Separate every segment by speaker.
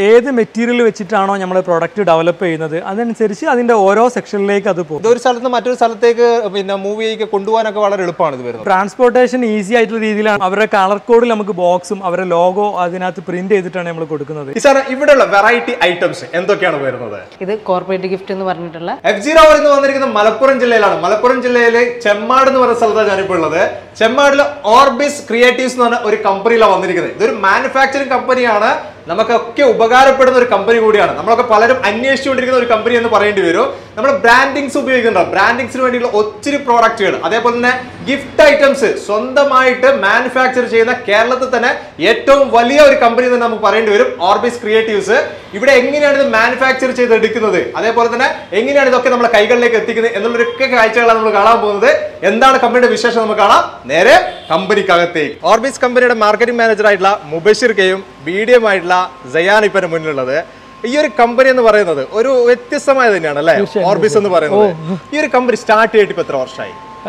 Speaker 1: ഏത് മെറ്റീരിയൽ വെച്ചിട്ടാണോ നമ്മൾ product develop ചെയ്യുന്നത് അതനുസരിച്ച് അതിൻ്റെ ഓരോ സെക്ഷനിലേക്ക് അത് പോകും
Speaker 2: ഇതൊരു സ്ഥലത്ത് നിന്ന് മറ്റൊരു സ്ഥലത്തേക്ക് പിന്നെ മൂവ് ചെയ്യിക്ക് കൊണ്ടുപോകാനൊക്കെ വളരെ എളുപ്പമാണ് ഇത് വരുന്നത്
Speaker 1: ട്രാൻസ്പോർട്ടേഷൻ ഈസി ആയിട്ടുള്ള രീതിയിലാണ് അവരുടെ കളർ കോഡിൽ നമുക്ക് ബോക്സും അവരുടെ ലോഗോ അതിനകത്ത് പ്രിന്റ് ചെയ്തിട്ടാണ് നമ്മൾ കൊടുക്കുന്നത്
Speaker 2: സാർ ഇവിടെയുള്ള വെറൈറ്റി ഐറ്റംസ് എന്തൊക്കെയാണ് വരുന്നത്
Speaker 3: ഇത് കോർപ്പറേറ്റ് ഗിഫ്റ്റ് എന്ന് പറഞ്ഞിട്ടുള്ള
Speaker 2: എഫ് ജി റാവർ എന്ന് വന്നിരിക്കുന്നത് മലപ്പുറം ജില്ലയിലാണ് മലപ്പുറം ജില്ലയിലെ ചെമ്മാട് എന്ന് പറയുന്ന സ്ഥലത്താണ് ഞാനിപ്പോൾ ഉള്ളത് ചെമ്മാടിൽ ഓർബിസ് ക്രിയേറ്റീവ്സ് എന്ന് പറഞ്ഞ ഒരു കമ്പനിയിലാണ് വന്നിരിക്കുന്നത് ഇതൊരു മാനുഫാക്ചറിംഗ് കമ്പനിയാണ് നമുക്കൊക്കെ ഉപകാരപ്പെടുന്ന ഒരു കമ്പനി കൂടിയാണ് നമ്മളൊക്കെ പലരും അന്വേഷിച്ചുകൊണ്ടിരിക്കുന്ന ഒരു കമ്പനി എന്ന് പറയേണ്ടി വരും നമ്മൾ ബ്രാൻഡിങ്സ് ഉപയോഗിക്കുന്നുണ്ട് ബ്രാൻഡിങ്സിന് വേണ്ടിയുള്ള ഒത്തിരി പ്രോഡക്റ്റുകൾ അതേപോലെ തന്നെ ഗിഫ്റ്റ് ഐറ്റംസ് സ്വന്തമായിട്ട് മാനുഫാക്ചർ ചെയ്യുന്ന കേരളത്തിൽ തന്നെ ഏറ്റവും വലിയ ഒരു കമ്പനി എന്ന് നമുക്ക് പറയേണ്ടി വരും ഓർബിസ് ക്രിയേറ്റീവ്സ് ഇവിടെ എങ്ങനെയാണ് ഇത് മാനുഫാക്ചർ ചെയ്തെടുക്കുന്നത് അതേപോലെ തന്നെ എങ്ങനെയാണ് ഇതൊക്കെ നമ്മുടെ കൈകളിലേക്ക് എത്തിക്കുന്നത് എന്നുള്ളൊരൊക്കെ കാഴ്ചകളാണ് നമ്മൾ കാണാൻ പോകുന്നത് എന്താണ് കമ്പനിയുടെ വിശേഷം നമുക്ക് കാണാം നേരെ കമ്പനിക്കകത്തേക്ക് ഓർബിസ് കമ്പനിയുടെ മാർക്കറ്റിംഗ് മാനേജർ ആയിട്ടുള്ള മുബഷിർ കെയും ബീഡിയമായിട്ടുള്ള സയാൻ ഇപ്പം മുന്നിലുള്ളത് ഈ ഒരു കമ്പനി എന്ന് പറയുന്നത് ഒരു വ്യത്യസ്തമായ തന്നെയാണ് അല്ലേ ഓർബിസ് എന്ന് പറയുന്നത് ഈ ഒരു കമ്പനി സ്റ്റാർട്ട് ചെയ്തിട്ട് ഇപ്പൊ എത്ര വർഷമായി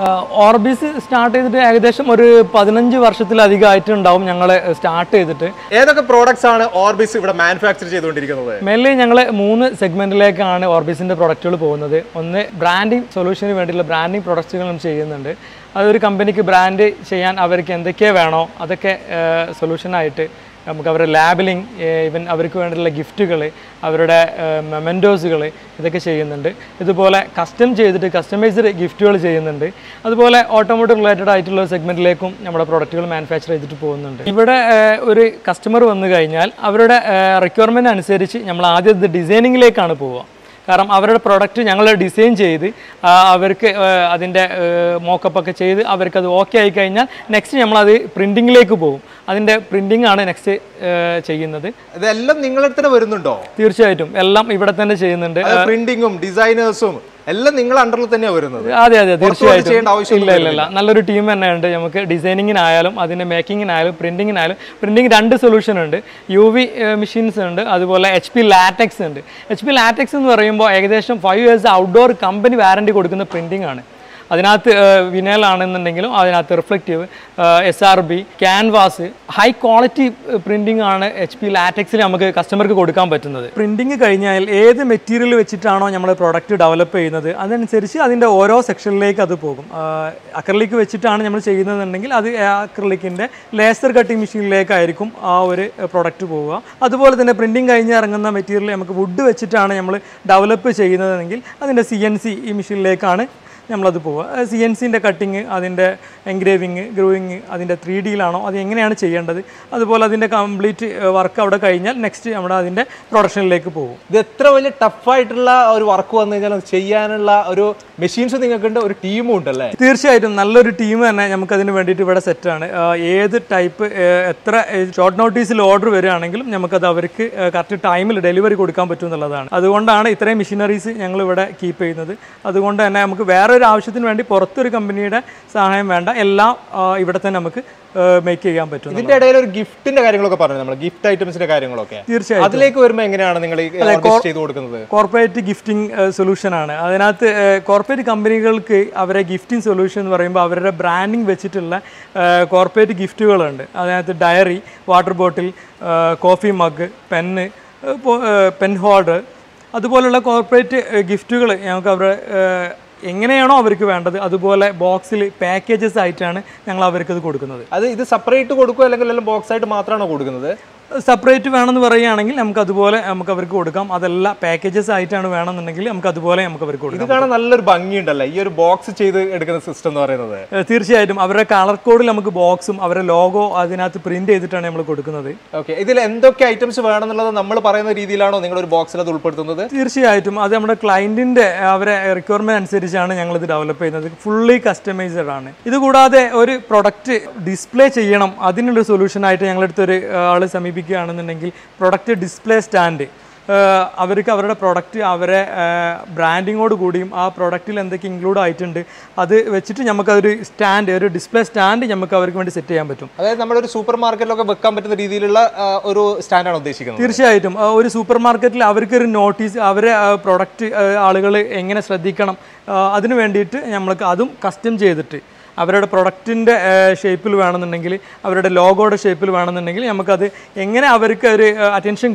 Speaker 1: ഓർബിസ് സ്റ്റാർട്ട് ചെയ്തിട്ട് ഏകദേശം ഒരു പതിനഞ്ച് വർഷത്തിലധികമായിട്ടുണ്ടാവും ഞങ്ങൾ സ്റ്റാർട്ട് ചെയ്തിട്ട്
Speaker 2: ഏതൊക്കെ പ്രോഡക്ട്സ് ആണ് ഓർബിസ് ഇവിടെ മാനുഫാക്ചർ ചെയ്തുകൊണ്ടിരിക്കുന്നത്
Speaker 1: മെയിൻലി ഞങ്ങൾ മൂന്ന് സെഗ്മെന്റിലേക്കാണ് ഓർബിസിന്റെ പ്രൊഡക്റ്റുകൾ പോകുന്നത് ഒന്ന് ബ്രാൻഡിങ് സൊല്യൂഷന് വേണ്ടിയുള്ള ബ്രാൻഡിങ് പ്രൊഡക്റ്റുകൾ നമ്മൾ ചെയ്യുന്നുണ്ട് അതൊരു കമ്പനിക്ക് ബ്രാൻഡ് ചെയ്യാൻ അവർക്ക് എന്തൊക്കെ വേണോ അതൊക്കെ സൊല്യൂഷനായിട്ട് നമുക്ക് അവരുടെ ലാബിലിംഗ് ഇവൻ അവർക്ക് വേണ്ടിയുള്ള ഗിഫ്റ്റുകൾ അവരുടെ മെമെൻറ്റോസുകൾ ഇതൊക്കെ ചെയ്യുന്നുണ്ട് ഇതുപോലെ കസ്റ്റം ചെയ്തിട്ട് കസ്റ്റമൈസ്ഡ് ഗിഫ്റ്റുകൾ ചെയ്യുന്നുണ്ട് അതുപോലെ ഓട്ടോമോട്ടീവ് റിലേറ്റഡ് ആയിട്ടുള്ള സെഗ്മെന്റിലേക്കും നമ്മുടെ പ്രൊഡക്റ്റുകൾ മാനുഫാക്ചർ ചെയ്തിട്ട് പോകുന്നുണ്ട് ഇവിടെ ഏഹ്, ഒരു കസ്റ്റമർ വന്നു കഴിഞ്ഞാൽ അവരുടെ റിക്വയർമെൻറ്റ് അനുസരിച്ച് നമ്മൾ ആദ്യം ഇത് ഡിസൈനിങ്ങിലേക്കാണ് പോവുക കാരണം അവരുടെ പ്രൊഡക്റ്റ് ഞങ്ങൾ ഡിസൈൻ ചെയ്ത് ആ, അവർക്ക് അതിൻ്റെ മോക്കപ്പ് ഒക്കെ ചെയ്ത് അവർക്ക് അത് ഓക്കെ ആയി കഴിഞ്ഞാൽ നെക്സ്റ്റ് നമ്മളത് പ്രിൻറ്റിങ്ങിലേക്ക് പോകും അതിൻ്റെ പ്രിൻറ്റിംഗ് ആണ് നെക്സ്റ്റ് ചെയ്യുന്നത്
Speaker 2: ഇതെല്ലാം നിങ്ങളുടെ അടുത്ത് തന്നെ വരുന്നുണ്ടോ
Speaker 1: തീർച്ചയായിട്ടും എല്ലാം ഇവിടെ തന്നെ ചെയ്യുന്നുണ്ട്
Speaker 2: പ്രിന്റിങ്ങും ഡിസൈനേഴ്സും എല്ലാം നിങ്ങളുടെ അണ്ടറിൽ തന്നെയാണ് വരുന്നത്
Speaker 1: അതെ അതെ
Speaker 2: പുറത്ത് പോയി ചെയ്യേണ്ട
Speaker 1: തീർച്ചയായിട്ടും
Speaker 2: ആവശ്യമൊന്നും
Speaker 1: ഇല്ല ഇല്ല ഇല്ല നല്ലൊരു ടീം തന്നെ ഉണ്ട് നമുക്ക് ഡിസൈനിങ്ങിനായാലും അതിൻ്റെ മേക്കിങ്ങിനായാലും പ്രിന്റിങ്ങിനായാലും പ്രിന്റിംഗ് രണ്ട് സൊല്യൂഷൻ ഉണ്ട് യു വി മെഷീൻസ് ഉണ്ട് അതുപോലെ എച്ച് പി ലാറ്റക്സ് ഉണ്ട് എച്ച് പി ലാറ്റക്സ് എന്ന് പറയുമ്പോൾ ഏകദേശം five years outdoor company warranty കൊടുക്കുന്ന പ്രിന്റിംഗ് ആണ് അതിനകത്ത് വിനൽ ആണെന്നുണ്ടെങ്കിലും അതിനകത്ത് reflective S R B canvas high quality printing ആണ് എച്ച് പി ലാറ്റക്സിൽ നമുക്ക് കസ്റ്റമർക്ക് കൊടുക്കാൻ പറ്റുന്നത് പ്രിന്റിംഗ് കഴിഞ്ഞാൽ ഏത് മെറ്റീരിയൽ വെച്ചിട്ടാണോ നമ്മൾ പ്രൊഡക്റ്റ് ഡെവലപ്പ് ചെയ്യുന്നത് അതനുസരിച്ച് അതിൻ്റെ ഓരോ സെക്ഷനിലേക്ക് അത് പോകും അക്രലിക് വെച്ചിട്ടാണ് നമ്മൾ ചെയ്യുന്നതെന്നുണ്ടെങ്കിൽ അത് അക്രലിക്കിൻ്റെ ലേസർ കട്ടിംഗ് മെഷീനിലേക്കായിരിക്കും ആ ഒരു പ്രൊഡക്റ്റ് പോവുക അതുപോലെ തന്നെ പ്രിന്റിംഗ് കഴിഞ്ഞ് ഇറങ്ങുന്ന മെറ്റീരിയൽ നമുക്ക് വുഡ് വെച്ചിട്ടാണ് നമ്മൾ ഡെവലപ്പ് ചെയ്യുന്നതെങ്കിൽ അതിൻ്റെ സി എൻ സി ഈ മെഷീനിലേക്കാണ് നമ്മളത് പോവുക സി എൻ സിൻ്റെ കട്ടിങ് അതിൻ്റെ എൻഗ്രേവിങ് ഗ്രൂയിങ് അതിൻ്റെ ത്രീ ഡിയിലാണോ അത് എങ്ങനെയാണ് ചെയ്യേണ്ടത് അതുപോലെ അതിൻ്റെ കംപ്ലീറ്റ് വർക്ക് അവിടെ കഴിഞ്ഞാൽ നെക്സ്റ്റ് നമ്മുടെ അതിൻ്റെ പ്രൊഡക്ഷനിലേക്ക് പോകും
Speaker 2: ഇത് എത്ര വലിയ ടഫായിട്ടുള്ള ഒരു വർക്ക് വന്നു കഴിഞ്ഞാൽ അത് ചെയ്യാനുള്ള ഒരു മെഷീൻസ് നിങ്ങൾക്കുണ്ട് ഒരു ടീമും ഉണ്ടല്ലേ
Speaker 1: തീർച്ചയായിട്ടും നല്ലൊരു ടീം തന്നെ നമുക്ക് അതിന് വേണ്ടിയിട്ട് ഇവിടെ സെറ്റാണ് ഏത് ടൈപ്പ് എത്ര ഷോർട്ട് നോട്ടീസിൽ ഓർഡർ വരികയാണെങ്കിലും നമുക്കത് അവർക്ക് കറക്റ്റ് ടൈമിൽ ഡെലിവറി കൊടുക്കാൻ പറ്റും എന്നുള്ളതാണ് അതുകൊണ്ടാണ് ഇത്രയും മെഷീനറീസ് ഞങ്ങൾ ഇവിടെ കീപ്പ് ചെയ്യുന്നത് അതുകൊണ്ട് തന്നെ നമുക്ക് വേറൊരു ആവശ്യത്തിന് വേണ്ടി പുറത്തൊരു കമ്പനിയുടെ സഹായം വേണ്ട എല്ലാം ആ, ഇവിടെ തന്നെ നമുക്ക് മേക്ക് ചെയ്യാൻ പറ്റും
Speaker 2: ഇതിന്റെ ഇടയിൽ ഒരു ഗിഫ്റ്റിന്റെ കാര്യങ്ങളൊക്കെ പറഞ്ഞു നമ്മൾ ഗിഫ്റ്റ് ഐറ്റംസിന്റെ കാര്യങ്ങളൊക്കെ
Speaker 1: തീർച്ചയായും
Speaker 2: അതിലേക്ക് വരുമ്പോൾ എങ്ങനെയാണ് നിങ്ങൾ ഈ ഓർബിസ് ചെയ്ത് കൊടുക്കുന്നത്
Speaker 1: കോർപ്പറേറ്റ് ഗിഫ്റ്റിംഗ് സൊല്യൂഷനാണ് അതിനകത്ത് കോർപ്പറേറ്റ് കമ്പനികൾക്ക് അവരെ ഗിഫ്റ്റിംഗ് സൊല്യൂഷൻ എന്ന് പറയുമ്പോൾ അവരുടെ ബ്രാൻഡിങ് വെച്ചിട്ടുള്ള കോർപ്പറേറ്റ് ഗിഫ്റ്റുകളുണ്ട് അതിനകത്ത് diary water bottle coffee mug pen pen holder അതുപോലുള്ള കോർപ്പറേറ്റ് ഗിഫ്റ്റുകൾ ഞങ്ങൾക്ക് അവരുടെ ഏഹ്, എങ്ങനെയാണോ അവർക്ക് വേണ്ടത് അതുപോലെ ബോക്സിൽ പാക്കേജസ് ആയിട്ടാണ് ഞങ്ങൾ അവർക്ക് ഇത് കൊടുക്കുന്നത്
Speaker 2: അത് ഇത് സെപ്പറേറ്റ് കൊടുക്കുക അല്ലെങ്കിൽ എല്ലാം ബോക്സ് ആയിട്ട് മാത്രമാണോ കൊടുക്കുന്നത്
Speaker 1: സെപ്പറേറ്റ് വേണമെന്ന് പറയുകയാണെങ്കിൽ നമുക്ക് അതുപോലെ നമുക്ക് അവർക്ക് കൊടുക്കാം അതല്ല പാക്കേജസ് ആയിട്ടാണ് വേണമെന്നുണ്ടെങ്കിൽ നമുക്ക് അതുപോലെ നമുക്ക് അവർക്ക്
Speaker 2: ഇത്
Speaker 1: കൊടുക്കാം
Speaker 2: കാണാൻ നല്ലൊരു ഭംഗിയുണ്ടല്ലേ ഈ ഒരു ബോക്സ് ചെയ്ത് എടുക്കുന്ന സിസ്റ്റം എന്ന് പറയുന്നത്
Speaker 1: ഏഹ് തീർച്ചയായിട്ടും അവരുടെ കളർ കോഡിൽ നമുക്ക് ബോക്സും അവരുടെ ലോഗോ അതിനകത്ത് പ്രിന്റ് ചെയ്തിട്ടാണ് നമ്മൾ കൊടുക്കുന്നത്
Speaker 2: ഓക്കെ ഇതിൽ എന്തൊക്കെ ഐറ്റംസ് വേണമെന്നുള്ളത് നമ്മൾ പറയുന്ന രീതിയിലാണോ നിങ്ങൾ ഒരു ബോക്സിൽ അത് ഉൾപ്പെടുത്തുന്നത്
Speaker 1: തീർച്ചയായിട്ടും അത് നമ്മുടെ ക്ലയന്റിന്റെ അവരെ റിക്വയർമെന്റ് അനുസരിച്ചാണ് ഞങ്ങൾ ഇത് ഡെവലപ്പ് ചെയ്യുന്നത് ഫുള്ളി കസ്റ്റമൈസ്ഡ് ആണ് ഇത് കൂടാതെ ഒരു പ്രൊഡക്റ്റ് ഡിസ്പ്ലേ ചെയ്യണം അതിനുള്ള സൊല്യൂഷൻ ആയിട്ട് ഞങ്ങളടുത്ത് ഒരു ആൾ സമീപിക്കുകയാണെന്നുണ്ടെങ്കിൽ പ്രൊഡക്റ്റ് ഡിസ്പ്ലേ സ്റ്റാൻഡ് അവർക്ക് അവരുടെ പ്രൊഡക്റ്റ് അവരെ ബ്രാൻഡിങ്ങോട് കൂടിയും ആ പ്രൊഡക്റ്റിൽ എന്തൊക്കെ ഇൻക്ലൂഡ് ആയിട്ടുണ്ട് അത് വെച്ചിട്ട് നമുക്കതൊരു സ്റ്റാൻഡ് ഒരു ഡിസ്പ്ലേ സ്റ്റാൻഡ് നമുക്ക് അവർക്ക് വേണ്ടി സെറ്റ് ചെയ്യാൻ പറ്റും
Speaker 2: അതായത് നമ്മളൊരു സൂപ്പർ മാർക്കറ്റിലൊക്കെ വെക്കാൻ പറ്റുന്ന രീതിയിലുള്ള ആ, ഒരു സ്റ്റാൻഡാണ് ഉദ്ദേശിക്കുന്നത്
Speaker 1: തീർച്ചയായിട്ടും ആ, ഒരു സൂപ്പർ മാർക്കറ്റിൽ അവർക്കൊരു നോട്ടീസ് അവരെ പ്രൊഡക്റ്റ് ആളുകൾ എങ്ങനെ ശ്രദ്ധിക്കണം ആ, അതിന് വേണ്ടിയിട്ട് നമ്മൾക്ക് അതും കസ്റ്റം ചെയ്തിട്ട് അവരുടെ പ്രൊഡക്റ്റിൻ്റെ ഷേപ്പിൽ വേണമെന്നുണ്ടെങ്കിൽ അവരുടെ ലോഗോയുടെ ഷേപ്പിൽ വേണമെന്നുണ്ടെങ്കിൽ നമുക്കത് എങ്ങനെ അവർക്ക് ഒരു അറ്റൻഷൻ കിട്ടും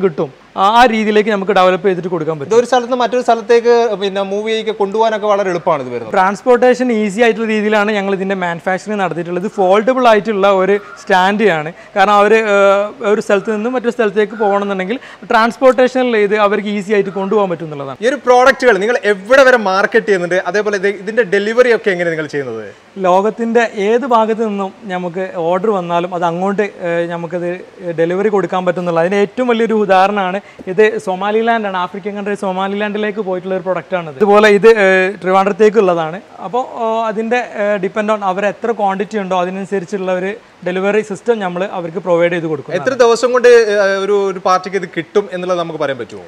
Speaker 1: ആ ആ രീതിയിലേക്ക് നമുക്ക് ഡെവലപ്പ് ചെയ്തിട്ട് കൊടുക്കാൻ പറ്റും
Speaker 2: ഇതൊരു സ്ഥലത്ത് നിന്ന് മറ്റൊരു സ്ഥലത്തേക്ക് പിന്നെ മൂവ് ചെയ്യൊക്കെ കൊണ്ടുപോകാനൊക്കെ വളരെ എളുപ്പമാണ് ഇത് വരുന്നത്
Speaker 1: ട്രാൻസ്പോർട്ടേഷൻ ഈസി ആയിട്ടുള്ള രീതിയിലാണ് ഞങ്ങൾ ഇതിൻ്റെ മാനുഫാക്ചറിങ് നടത്തിയിട്ടുള്ളത് ഫോൾഡബിൾ ആയിട്ടുള്ള ഒരു സ്റ്റാൻഡാണ് കാരണം അവർ ഒരു സ്ഥലത്ത് നിന്ന് മറ്റൊരു സ്ഥലത്തേക്ക് പോകണമെന്നുണ്ടെങ്കിൽ ട്രാൻസ്പോർട്ടേഷനിൽ ഇത് അവർക്ക് ഈസി ആയിട്ട് കൊണ്ടുപോകാൻ പറ്റും എന്നുള്ളതാണ്
Speaker 2: ഈ ഒരു പ്രോഡക്റ്റുകൾ നിങ്ങൾ എവിടെ വരെ മാർക്കറ്റ് ചെയ്യുന്നുണ്ട് അതേപോലെ ഇത് ഇതിന്റെ ഡെലിവറി ഒക്കെ എങ്ങനെ നിങ്ങൾ ചെയ്യുന്നത്
Speaker 1: ലോകത്തിൻ്റെ ഏത് ഭാഗത്ത് നിന്നും നമുക്ക് ഓർഡർ വന്നാലും അത് അങ്ങോട്ട് ഏഹ്, നമുക്കത് ഡെലിവറി കൊടുക്കാൻ പറ്റുന്നുള്ള അതിന് ഏറ്റവും വലിയൊരു ഉദാഹരണമാണ് ഇത് സൊമാലിലാൻഡാണ് ആഫ്രിക്കൻ കൺട്രി സൊമാലിലാൻഡിലേക്ക് പോയിട്ടുള്ള ഒരു പ്രൊഡക്റ്റാണ് ഇതുപോലെ ഇത് ഏഹ്, ട്രിവാൻഡ്രത്തേക്കുള്ളതാണ് അപ്പോൾ അതിൻ്റെ ഡിപ്പെൻഡ് ഓൺ അവർ എത്ര ക്വാണ്ടിറ്റി ഉണ്ടോ അതിനനുസരിച്ചുള്ള ഒരു ഡെലിവറി സിസ്റ്റം നമ്മൾ അവർക്ക് പ്രൊവൈഡ് ചെയ്ത് കൊടുക്കും
Speaker 2: എത്ര ദിവസം കൊണ്ട് ഏഹ്, ഒരു ഒരു പാർട്ടിക്ക് ഇത് കിട്ടും എന്നുള്ളത് നമുക്ക് പറയാൻ പറ്റുമോ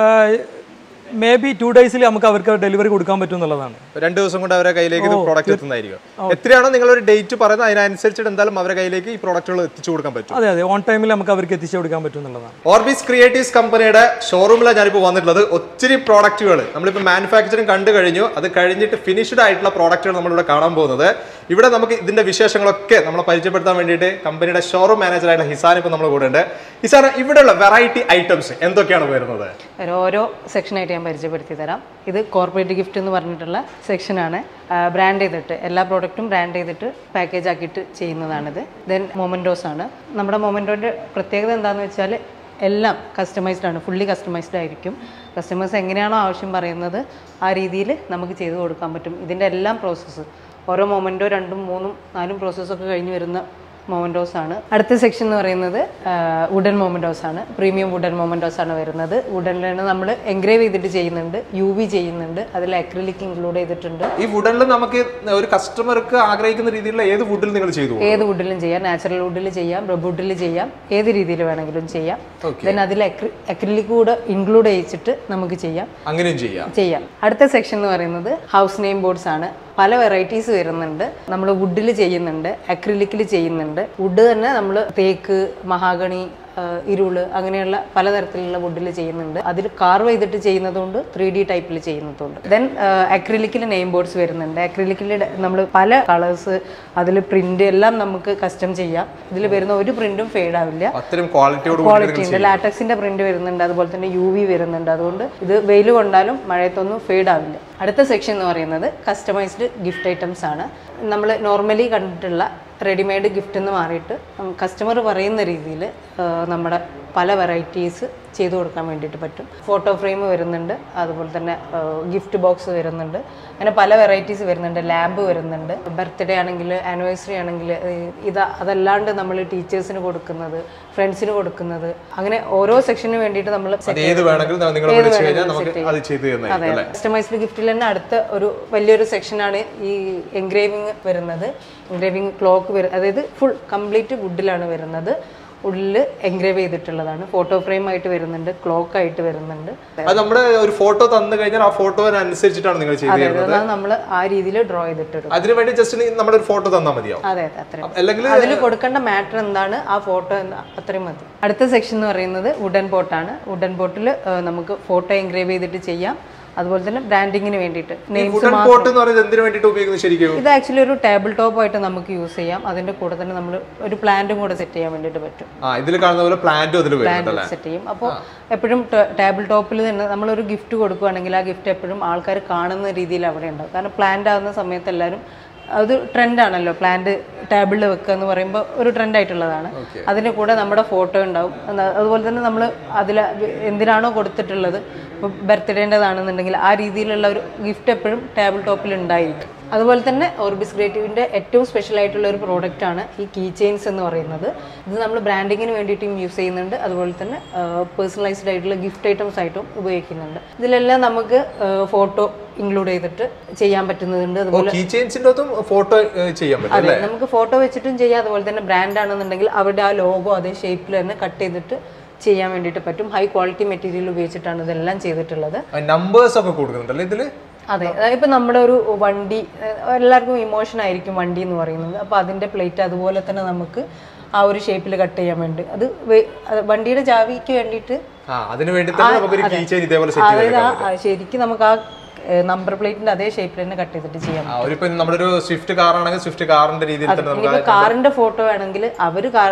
Speaker 1: മേ ബി ടു ഡേയ്സിൽ നമുക്ക് അവർക്ക് ഡെലിവറി കൊടുക്കാൻ പറ്റും എന്നുള്ളതാണ്
Speaker 2: രണ്ട് ദിവസം കൊണ്ട് അവരുടെ കയ്യിലേക്ക് ഇത് പ്രോഡക്റ്റ് എത്തുന്നതായിരിക്കും എത്രയാണോ നിങ്ങൾ ഒരു ഡേറ്റ് പറയുന്നത് അതിനനുസരിച്ചിട്ട് എന്തായാലും അവരുടെ കയ്യിലേക്ക് ഈ പ്രോഡക്റ്റുകൾ എത്തിച്ചു കൊടുക്കാൻ പറ്റും
Speaker 1: അതെ അതെ ഓൺ ടൈമിൽ നമുക്ക് അവർക്ക് എത്തിച്ചു കൊടുക്കാൻ പറ്റും എന്നുള്ളതാണ്
Speaker 2: ഓർബിസ് ക്രിയേറ്റീവ്സ് കമ്പനിയുടെ ഷോറൂമിലാണ് ഞാനിപ്പോൾ വന്നിട്ടുള്ളത് ഒത്തിരി പ്രോഡക്റ്റുകൾ നമ്മളിപ്പോൾ മാനുഫാക്ചറിങ് കണ്ടു കഴിഞ്ഞു അത് കഴിഞ്ഞിട്ട് ഫിനിഷ്ഡ് ആയിട്ടുള്ള പ്രോഡക്റ്റുകൾ നമ്മളിവിടെ കാണാൻ പോകുന്നത് ഇവിടെ നമുക്ക് ഇതിന്റെ വിശേഷങ്ങളൊക്കെ നമ്മളെ പരിചയപ്പെടുത്താൻ വേണ്ടിയിട്ട് കമ്പനിയുടെ ഷോറൂം മാനേജറായിട്ടുള്ള ഹിസാൻ ഇപ്പോൾ നമ്മൾ കൂടെ ഉണ്ട് ഹിസാൻ ഇവിടെയുള്ള വെറൈറ്റി ഐറ്റംസ് എന്തൊക്കെയാണ് വരുന്നത്
Speaker 3: ഒരു ഓരോ സെക്ഷനായിട്ട് ഞാൻ പരിചയപ്പെടുത്തി തരാം ഇത് കോർപ്പറേറ്റ് ഗിഫ്റ്റ് എന്ന് പറഞ്ഞിട്ടുള്ള സെക്ഷനാണ് ബ്രാൻഡ് ചെയ്തിട്ട് എല്ലാ പ്രോഡക്റ്റും ബ്രാൻഡ് ചെയ്തിട്ട് പാക്കേജ് ആക്കിയിട്ട് ചെയ്യുന്നതാണിത് ദെൻ മൊമെൻറ്റോസ് ആണ് നമ്മുടെ മൊമെൻറ്റോൻ്റെ പ്രത്യേകത എന്താണെന്ന് വെച്ചാൽ എല്ലാം കസ്റ്റമൈസ്ഡ് ആണ് ഫുള്ളി കസ്റ്റമൈസ്ഡ് ആയിരിക്കും കസ്റ്റമേഴ്സ് എങ്ങനെയാണോ ആവശ്യം പറയുന്നത് ആ രീതിയിൽ നമുക്ക് ചെയ്തു കൊടുക്കാൻ പറ്റും ഇതിൻ്റെ എല്ലാം പ്രോസസ്സ് ഓരോ മൊമെൻറ്റോ രണ്ടും മൂന്നും നാലും പ്രോസസ്സൊക്കെ കഴിഞ്ഞ് വരുന്ന മൊമെൻറ്റോസ് ആണ് അടുത്ത സെക്ഷൻ എന്ന് പറയുന്നത് വുഡൻ മൊമെൻറ്റോസ് ആണ് പ്രീമിയം വുഡൻ മൊമെൻറ്റോസ് ആണ് വരുന്നത് വുഡനിലാണ് നമ്മൾ എൻഗ്രേവ് ചെയ്തിട്ട് ചെയ്യുന്നുണ്ട് യു വി ചെയ്യുന്നുണ്ട് അതിൽ അക്രിലിക് ഇൻക്ലൂഡ് ചെയ്തിട്ടുണ്ട്
Speaker 2: ഈ വുഡനിൽ നമുക്ക് ഒരു കസ്റ്റമർക്ക് ആഗ്രഹിക്കുന്ന രീതിയിലുള്ള ഏത് വുഡിൽ നിങ്ങൾ ചെയ്തു
Speaker 3: ഏത് വുഡിലും ചെയ്യാം നാച്ചുറൽ വുഡിൽ ചെയ്യാം റബ്ബ് വുഡിൽ ചെയ്യാം ഏത് രീതിയിൽ വേണമെങ്കിലും ചെയ്യാം ദെൻ അതിൽ അക്രിലിക് കൂടെ ഇൻക്ലൂഡ് ചെയ്യിച്ചിട്ട് നമുക്ക് ചെയ്യാം
Speaker 2: അങ്ങനെയും ചെയ്യാം
Speaker 3: ചെയ്യാം അടുത്ത സെക്ഷൻ എന്ന് പറയുന്നത് ഹൗസ് നെയിം ബോർഡ്സ് ആണ് പല വെറൈറ്റീസ് വരുന്നുണ്ട് നമ്മൾ വുഡിൽ ചെയ്യുന്നുണ്ട് അക്രിലിക്കിൽ ചെയ്യുന്നുണ്ട് വുഡ് തന്നെ നമ്മൾ തേക്ക് മഹാഗണി ആ, ഇരുള് അങ്ങനെയുള്ള പലതരത്തിലുള്ള വുഡിൽ ചെയ്യുന്നുണ്ട് അതിൽ കാർവ് ചെയ്തിട്ട് ചെയ്യുന്നതുകൊണ്ട് ത്രീ ഡി ടൈപ്പിൽ ചെയ്യുന്നതുണ്ട് ദെൻ അക്രിലിക്കിൽ നെയിം ബോർഡ്സ് വരുന്നുണ്ട് അക്രിലിക്കിൽ നമ്മൾ പല കളേഴ്സ് അതിൽ പ്രിന്റ് എല്ലാം നമുക്ക് കസ്റ്റം ചെയ്യാം ഇതിൽ വരുന്ന ഒരു പ്രിന്റും ഫെയ്ഡ് ആവില്ല
Speaker 2: അത്രയും ക്വാളിറ്റിയോട്
Speaker 3: ക്വാളിറ്റി ഉണ്ട് ലാറ്റക്സിന്റെ പ്രിന്റ് വരുന്നുണ്ട് അതുപോലെ തന്നെ യു വി വരുന്നുണ്ട് അതുകൊണ്ട് ഇത് വെയിൽ കൊണ്ടാലും മഴയത്തൊന്നും ഫെയ്ഡ് ആവില്ല അടുത്ത സെക്ഷൻ എന്ന് പറയുന്നത് കസ്റ്റമൈസ്ഡ് ഗിഫ്റ്റ് ഐറ്റംസ് ആണ് നമ്മൾ നോർമലി കണ്ടിട്ടുള്ള റെഡിമെയ്ഡ് ഗിഫ്റ്റ് എന്ന് മാറിയിട്ട് കസ്റ്റമർ പറയുന്ന രീതിയിൽ നമ്മുടെ പല വെറൈറ്റീസ് ചെയ്തു കൊടുക്കാൻ വേണ്ടിയിട്ട് പറ്റും ഫോട്ടോ ഫ്രെയിം വരുന്നുണ്ട് അതുപോലെ തന്നെ ഗിഫ്റ്റ് ബോക്സ് വരുന്നുണ്ട് അങ്ങനെ പല വെറൈറ്റീസ് വരുന്നുണ്ട് ലാമ്പ് വരുന്നുണ്ട് ബർത്ത്ഡേ ആണെങ്കിൽ ആനിവേഴ്സറി ആണെങ്കിൽ ഇത് അതല്ലാണ്ട് നമ്മൾ ടീച്ചേഴ്സിന് കൊടുക്കുന്നത് ഫ്രണ്ട്സിന് കൊടുക്കുന്നത് അങ്ങനെ ഓരോ സെക്ഷന് വേണ്ടിയിട്ട് നമ്മൾ
Speaker 2: അത് ഏത് വേണമെങ്കിലും നിങ്ങൾ വിളിച്ചു കഴിഞ്ഞാൽ നമുക്ക് അത് ചെയ്തു തരുന്നതായിരിക്കും
Speaker 3: അതെ കസ്റ്റമൈസ്ഡ് ഗിഫ്റ്റിൽ തന്നെ അടുത്ത ഒരു വലിയൊരു സെക്ഷനാണ് ഈ എൻഗ്രേവിങ് വരുന്നത് എൻഗ്രേവിങ് ക്ലോക്ക് വരും അതായത് ഫുൾ കംപ്ലീറ്റ് വുഡിലാണ് വരുന്നത് ഉള്ളിൽ എൻഗ്രേവ് ചെയ്തിട്ടുള്ളതാണ് ഫോട്ടോ ഫ്രെയിം ആയിട്ട് വരുന്നുണ്ട് ക്ലോക്ക് ആയിട്ട് വരുന്നുണ്ട്
Speaker 2: അത് നമ്മുടെ ഒരു ഫോട്ടോ തന്നു കഴിഞ്ഞാൽ ആ ഫോട്ടോവിനനുസരിച്ചിട്ടാണ് നിങ്ങൾ ചെയ്തു
Speaker 3: അതെ
Speaker 2: തരുന്നത്
Speaker 3: അതാണ് നമ്മൾ ആ രീതിയിൽ ഡ്രോ ചെയ്തിട്ടുണ്ട്
Speaker 2: അതിനു വേണ്ടി ജസ്റ്റ് നമ്മുടെ ഒരു ഫോട്ടോ തന്നാൽ മതിയാവും
Speaker 3: അതെ അതെ അത്രയും
Speaker 2: അല്ലെങ്കിൽ
Speaker 3: അതിൽ കൊടുക്കേണ്ട മാറ്റർ എന്താണ് ആ ഫോട്ടോ അത്രയും മതി അടുത്ത സെക്ഷൻ എന്ന് പറയുന്നത് വുഡൻ പോട്ടാണ് വുഡൻ പോട്ടിൽ നമുക്ക് ഫോട്ടോ എൻഗ്രേവ് ചെയ്തിട്ട് ചെയ്യാം അതുപോലെ തന്നെ ബ്രാൻഡിങ്ങിന് വേണ്ടിയിട്ട് നെയിംസ്
Speaker 2: വുഡൻ പോട്ട് എന്ന് പറയുന്നത് എന്തിനു വേണ്ടിയിട്ട് ഉപയോഗിക്കുന്നത് ശരിക്കും
Speaker 3: ഇത് ആക്ച്വലി ഒരു ടേബിൾ ടോപ്പ് ആയിട്ട് നമുക്ക് യൂസ് ചെയ്യാം അതിന്റെ കൂടെ തന്നെ നമ്മൾ ഒരു പ്ലാന്റും കൂടെ സെറ്റ് ചെയ്യാൻ വേണ്ടിയിട്ട് പറ്റും
Speaker 2: ആ ഇതിൽ കാണുന്ന പോലെ പ്ലാന്റും അതിൽ വരുന്നുണ്ട് അല്ലേ
Speaker 3: സെറ്റ് ചെയ്യും അപ്പോൾ എപ്പോഴും ടേബിൾ ടോപ്പിൽ തന്നെ നമ്മളൊരു ഗിഫ്റ്റ് കൊടുക്കുകയാണെങ്കിൽ ആ ഗിഫ്റ്റ് എപ്പോഴും ആൾക്കാർ കാണുന്ന രീതിയിൽ അവിടെ ഉണ്ടാവും കാരണം പ്ലാന്റ് ആകുന്ന സമയത്ത് എല്ലാവരും അത് ട്രെൻഡാണല്ലോ പ്ലാന്റ് ടേബിളിൽ വെക്കുക എന്ന് പറയുമ്പോൾ ഒരു ട്രെൻഡ് ആയിട്ടുള്ളതാണ് അതിൻ്റെ കൂടെ നമ്മുടെ ഫോട്ടോ ഉണ്ടാവും എന്നാ- അതുപോലെ തന്നെ നമ്മൾ അതിൽ എന്തിനാണോ കൊടുത്തിട്ടുള്ളത് ഇപ്പോൾ ബർത്ത്ഡേൻ്റെതാണെന്നുണ്ടെങ്കിൽ ആ രീതിയിലുള്ള ഒരു ഗിഫ്റ്റ് എപ്പോഴും ടേബിൾ ടോപ്പിൽ ഉണ്ടായിരിക്കും അതുപോലെ തന്നെ ഓർബിസ് ക്രിയേറ്റീവിൻ്റെ ഏറ്റവും സ്പെഷ്യൽ ആയിട്ടുള്ള ഒരു പ്രോഡക്റ്റ് ആണ് ഈ കീ ചെയിൻസ് എന്ന് പറയുന്നത് ഇത് നമ്മൾ ബ്രാൻഡിങ്ങിന് വേണ്ടിയിട്ടും യൂസ് ചെയ്യുന്നുണ്ട് അതുപോലെ തന്നെ പേഴ്സണലൈസ്ഡ് ആയിട്ടുള്ള ഗിഫ്റ്റ് ഐറ്റംസ് ആയിട്ടും ഉപയോഗിക്കുന്നുണ്ട് ഇതിലെല്ലാം നമുക്ക് ഫോട്ടോ ഇൻക്ലൂഡ് ചെയ്തിട്ട് ചെയ്യാൻ പറ്റുന്നതുണ്ട് അതുപോലെ
Speaker 2: കീ ചെയിൻസിന്റെ അകത്തും ഫോട്ടോ ചെയ്യാൻ പറ്റും
Speaker 3: അതെ നമുക്ക് ഫോട്ടോ വെച്ചിട്ടും ചെയ്യാം അതുപോലെ തന്നെ ബ്രാൻഡ് ആണെന്നുണ്ടെങ്കിൽ അവരുടെ ആ ലോഗോ അതേ ഷേപ്പിൽ തന്നെ കട്ട് ചെയ്തിട്ട് ചെയ്യാൻ വേണ്ടിയിട്ട് പറ്റും ഹൈ ക്വാളിറ്റി മെറ്റീരിയൽ ഉപയോഗിച്ചിട്ടാണ് ഇതെല്ലാം ചെയ്തിട്ടുള്ളത്
Speaker 2: നമ്പേഴ്സ് ഒക്കെ കൊടുക്കുന്നുണ്ടല്ലേ ഇതില്
Speaker 3: അതെ ഇപ്പം നമ്മുടെ ഒരു വണ്ടി ഏഹ് എല്ലാവർക്കും ഇമോഷൻ ആയിരിക്കും വണ്ടി എന്ന് പറയുന്നത് അപ്പോൾ അതിൻ്റെ പ്ലേറ്റ് അതുപോലെ തന്നെ നമുക്ക് ആ ഒരു ഷേപ്പിൽ കട്ട് ചെയ്യാൻ വേണ്ടി അത് വെ- അത് വണ്ടിയുടെ ചാവിക്ക് വേണ്ടിയിട്ട്
Speaker 2: ആ അതിന് വേണ്ടി തന്നെ നമുക്കൊരു കീ ചെയിൻ ഇതേപോലെ സെറ്റ് ചെയ്ത്
Speaker 3: അതായത് ആ ശരിക്കും നമുക്ക് ആ നമ്പർ പ്ലേറ്റിന്റെ അതേ ഷേപ്പിൽ തന്നെ കട്ട് ചെയ്തിട്ട് ചെയ്യാം
Speaker 2: ആ ഒരു ഇപ്പൊ നമ്മുടെ ഒരു സ്വിഫ്റ്റ് കാർ ആണെങ്കിൽ സ്വിഫ്റ്റ് കാറിന്റെ രീതിയിൽ തന്നെ നമുക്ക്
Speaker 3: ഇനിയിപ്പോൾ കാറിന്റെ ഫോട്ടോ വേണമെങ്കിൽ അവർ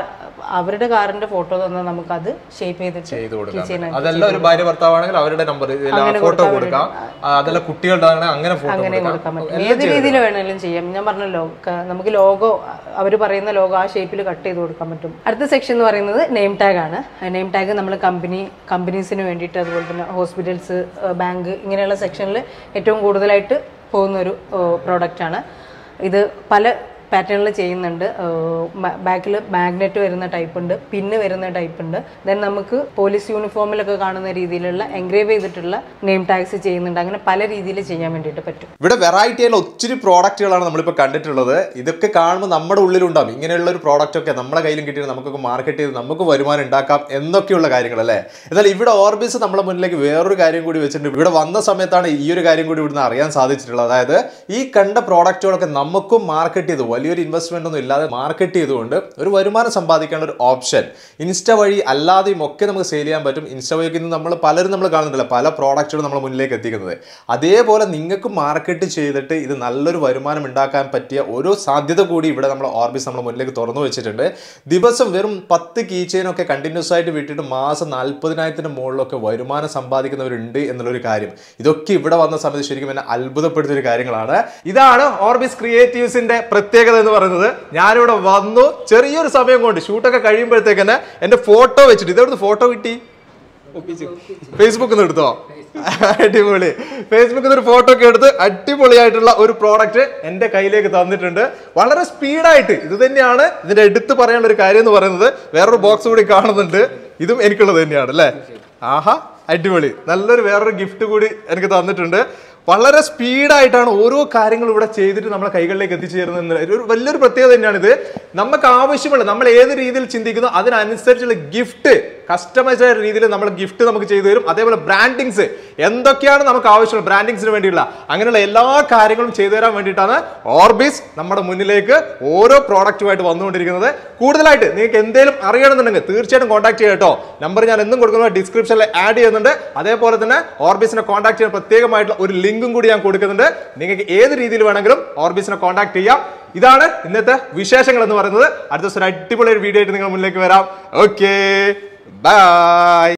Speaker 3: അവരുടെ കാറിന്റെ ഫോട്ടോ തന്നാൽ നമുക്ക് അത് ഷേപ്പ് ചെയ്തിട്ട്
Speaker 2: ചെയ്ത് കൊടുക്കാം
Speaker 3: keychain ആക്കി
Speaker 2: അതല്ല ഒരു ഭാര്യ ഭർത്താവാണെങ്കിൽ അവരുടെ നമ്പർ ഫോട്ടോ കൊടുക്കാം ആ, അതല്ല കുട്ടികളുടെ ആണെങ്കിൽ അങ്ങനെ ഫോട്ടോ
Speaker 3: അങ്ങനെ
Speaker 2: കൊടുക്കാം
Speaker 3: കൊടുക്കാൻ പറ്റും ഏത് രീതിയിൽ വേണമെങ്കിലും ചെയ്യാം ഞാൻ പറഞ്ഞല്ലോ ക- നമുക്ക് ലോഗോ അവർ പറയുന്ന ലോഗോ ആ ഷേപ്പിൽ കട്ട് ചെയ്ത് കൊടുക്കാൻ പറ്റും അടുത്ത സെക്ഷൻ എന്ന് പറയുന്നത് നെയിം ടാഗ് ആണ് നെയിം ടാഗ് നമ്മൾ കമ്പനി കമ്പനീസിന് വേണ്ടിയിട്ട് അതുപോലെ തന്നെ ഹോസ്പിറ്റൽസ് ബാങ്ക് ഇങ്ങനെയുള്ള സെക്ഷനിൽ ഏറ്റവും കൂടുതലായിട്ട് പോകുന്ന ഒരു പ്രോഡക്റ്റ് ആണ് ഇത് പല പാറ്റേണിൽ ചെയ്യുന്നുണ്ട് ബാക്കിൽ മാഗ്നറ്റ് വരുന്ന ടൈപ്പ് ഉണ്ട് പിന്ന് വരുന്ന ടൈപ്പ് ഉണ്ട് ദെൻ നമുക്ക് പോലീസ് യൂണിഫോമിലൊക്കെ കാണുന്ന രീതിയിലുള്ള എൻഗ്രേവ് ചെയ്തിട്ടുള്ള നെയിം ടാഗ്സ് ചെയ്യുന്നുണ്ട് അങ്ങനെ പല രീതിയിൽ ചെയ്യാൻ വേണ്ടിയിട്ട് പറ്റും
Speaker 2: ഇവിടെ വെറൈറ്റി ആയിട്ടുള്ള ഒത്തിരി പ്രോഡക്റ്റുകളാണ് നമ്മളിപ്പോൾ കണ്ടിട്ടുള്ളത് ഇതൊക്കെ കാണുമ്പോൾ നമ്മുടെ ഉള്ളിലുണ്ടാവും ഇങ്ങനെയുള്ള ഒരു പ്രോഡക്റ്റ് ഒക്കെ നമ്മുടെ കയ്യിലും കിട്ടിയിട്ട് നമുക്കൊക്കെ മാർക്കറ്റ് ചെയ്ത് നമുക്ക് വരുമാനം ഉണ്ടാക്കാം എന്നൊക്കെയുള്ള കാര്യങ്ങൾ അല്ലേ എന്നാൽ ഇവിടെ ഓർബിസ് നമ്മുടെ മുന്നിലേക്ക് വേറൊരു കാര്യം കൂടി വെച്ചിട്ടുണ്ട് ഇവിടെ വന്ന സമയത്താണ് ഈ ഒരു കാര്യം കൂടി ഇവിടുന്ന് അറിയാൻ സാധിച്ചിട്ടുള്ളത് അതായത് ഈ കണ്ട പ്രോഡക്റ്റുകളൊക്കെ നമുക്കും മാർക്കറ്റ് ചെയ്ത് വലിയൊരു ഇൻവെസ്റ്റ്മെന്റ് ഒന്നും ഇല്ലാതെ മാർക്കറ്റ് ചെയ്തുകൊണ്ട് ഒരു വരുമാനം സമ്പാദിക്കാനുള്ള ഒരു ഓപ്ഷൻ ഇൻസ്റ്റ വഴി അല്ലാതെയും ഒക്കെ നമുക്ക് സെയിൽ ചെയ്യാൻ പറ്റും ഇൻസ്റ്റ വഴിക്ക് ഇന്ന് നമ്മൾ പലരും നമ്മൾ കാണുന്നില്ല പല പ്രോഡക്റ്റുകളും നമ്മുടെ മുന്നിലേക്ക് എത്തിക്കുന്നത് അതേപോലെ നിങ്ങൾക്ക് മാർക്കറ്റ് ചെയ്തിട്ട് ഇത് നല്ലൊരു വരുമാനം ഉണ്ടാക്കാൻ പറ്റിയ ഒരു സാധ്യത കൂടി ഇവിടെ നമ്മൾ ഓർബിസ് നമ്മുടെ മുന്നിലേക്ക് തുറന്നു വെച്ചിട്ടുണ്ട് ദിവസം വെറും പത്ത് കീ ചെയിനൊക്കെ കണ്ടിന്യൂസ് ആയിട്ട് വിട്ടിട്ട് മാസം നാൽപ്പതിനായിരത്തിന് മുകളിലൊക്കെ വരുമാനം സമ്പാദിക്കുന്നവരുണ്ട് എന്നുള്ളൊരു കാര്യം ഇതൊക്കെ ഇവിടെ വന്ന സമയത്ത് ശരിക്കും എന്നെ അത്ഭുതപ്പെടുത്തിയ ഒരു കാര്യങ്ങളാണ് ഇതാണ് ഓർബിസ് ക്രിയേറ്റീവ്സിന്റെ പ്രത്യേകത എന്ന് പറയുന്നത് ഞാനിവിടെ വന്നു ചെറിയൊരു സമയം കൊണ്ട് ഷൂട്ടൊക്കെ കഴിയുമ്പോഴത്തേക്ക് തന്നെ എന്റെ ഫോട്ടോ വെച്ചിട്ട് ഇതെവിടുന്ന് ഫോട്ടോ കിട്ടി ഫേസ്ബുക്കിൽ നിന്ന് എടുത്തോ അടിപൊളി ഫേസ്ബുക്കിൽ നിന്ന് ഒരു ഫോട്ടോ ഒക്കെ എടുത്ത് അടിപൊളിയായിട്ടുള്ള ഒരു പ്രോഡക്റ്റ് എന്റെ കയ്യിലേക്ക് തന്നിട്ടുണ്ട് വളരെ സ്പീഡായിട്ട് ഇത് തന്നെയാണ് ഇതിന്റെ എടുത്ത് പറയാനുള്ള ഒരു കാര്യം എന്ന് പറയുന്നത് വേറൊരു ബോക്സ് കൂടി കാണുന്നുണ്ട് ഇതും എനിക്കുള്ളത് തന്നെയാണ് അല്ലേ ആഹാ അടിപൊളി നല്ലൊരു വേറൊരു ഗിഫ്റ്റ് കൂടി എനിക്ക് തന്നിട്ടുണ്ട് വളരെ സ്പീഡായിട്ടാണ് ഓരോ കാര്യങ്ങളും ഇവിടെ ചെയ്തിട്ട് നമ്മളെ കൈകളിലേക്ക് എത്തിച്ചേരുന്നത് ഒരു വലിയൊരു പ്രത്യേകത തന്നെയാണ് ഇത് നമുക്ക് ആവശ്യമുള്ള നമ്മൾ ഏത് രീതിയിൽ ചിന്തിക്കുന്നു അതിനനുസരിച്ചുള്ള ഗിഫ്റ്റ് കസ്റ്റമൈസ് ആയ രീതിയിൽ നമ്മൾ ഗിഫ്റ്റ് നമുക്ക് ചെയ്തു തരും അതേപോലെ ബ്രാൻഡിങ്സ് എന്തൊക്കെയാണ് നമുക്ക് ആവശ്യമുള്ള ബ്രാൻഡിങ്സിന് വേണ്ടിയുള്ള അങ്ങനെയുള്ള എല്ലാ കാര്യങ്ങളും ചെയ്തു തരാൻ വേണ്ടിയിട്ടാണ് ഓർബിസ് നമ്മുടെ മുന്നിലേക്ക് ഓരോ പ്രോഡക്റ്റുമായിട്ട് വന്നുകൊണ്ടിരിക്കുന്നത് കൂടുതലായിട്ട് നിങ്ങൾക്ക് എന്തെങ്കിലും അറിയണമെന്നുണ്ടെങ്കിൽ തീർച്ചയായിട്ടും കോൺടാക്ട് ചെയ്യാം കേട്ടോ നമ്പർ ഞാൻ എന്നും കൊടുക്കുന്നത് ഡിസ്ക്രിപ്ഷനിൽ ആഡ് ചെയ്യുന്നുണ്ട് അതേപോലെ തന്നെ ഓർബിസിനെ കോൺടാക്ട് ചെയ്യാൻ പ്രത്യേകമായിട്ടുള്ള ഒരു ലിങ്കും കൂടി ഞാൻ കൊടുക്കുന്നുണ്ട് നിങ്ങൾക്ക് ഏത് രീതിയിൽ വേണമെങ്കിലും ഓർബിസിനെ കോൺടാക്ട് ചെയ്യാം ഇതാണ് ഇന്നത്തെ വിശേഷങ്ങൾ എന്ന് പറയുന്നത് അടുത്ത ദിവസം ഒരു അടിപൊളി ഒരു വീഡിയോ ആയിട്ട് നിങ്ങൾ മുന്നിലേക്ക് വരാം ഓക്കെ ബൈ